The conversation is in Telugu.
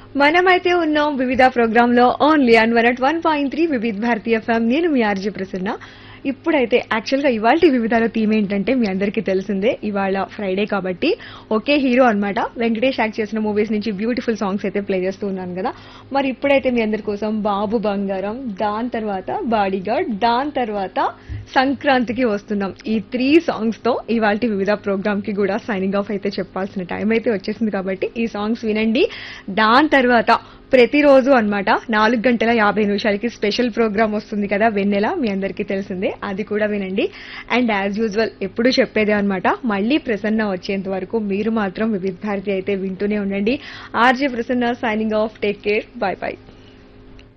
మనమైతే ఉన్నాం వివిధ ప్రోగ్రామ్ లో only on one at one point three వివిధ భారతీయ ఎఫ్ఎం నేను మీ ఆర్జీ ప్రసన్న ఇప్పుడైతే యాక్చువల్ గా ఇవాళ వివిధాల థీమ్ ఏంటంటే మీ అందరికీ తెలిసిందే ఇవాళ ఫ్రైడే కాబట్టి ఒకే హీరో అన్నమాట వెంకటేష్ యాక్ట్ చేసిన మూవీస్ నుంచి బ్యూటిఫుల్ సాంగ్స్ అయితే ప్లే చేస్తూ ఉన్నాను కదా మరి ఇప్పుడైతే మీ అందరి కోసం బాబు బంగారం దాని తర్వాత బాడీగార్డ్ దాని తర్వాత సంక్రాంతికి వస్తున్నాం ఈ త్రీ సాంగ్స్ తో ఇవాళ వివిధ ప్రోగ్రామ్ కి కూడా సైనింగ్ ఆఫ్ అయితే చెప్పాల్సిన టైం అయితే వచ్చేసింది కాబట్టి ఈ సాంగ్స్ వినండి దాని తర్వాత ప్రతిరోజు అన్నమాట నాలుగు గంటల యాభై నిమిషాలకి స్పెషల్ ప్రోగ్రామ్ వస్తుంది కదా వెన్నెల మీ అందరికీ తెలిసిందే అది కూడా వినండి అండ్ యాజ్ యూజువల్ ఎప్పుడు చెప్పేదే అన్నమాట మళ్ళీ ప్రసన్న వచ్చేంత వరకు మీరు మాత్రం వివిధ భారతి అయితే వింటూనే ఉండండి RJ Prasanna signing off take care bye by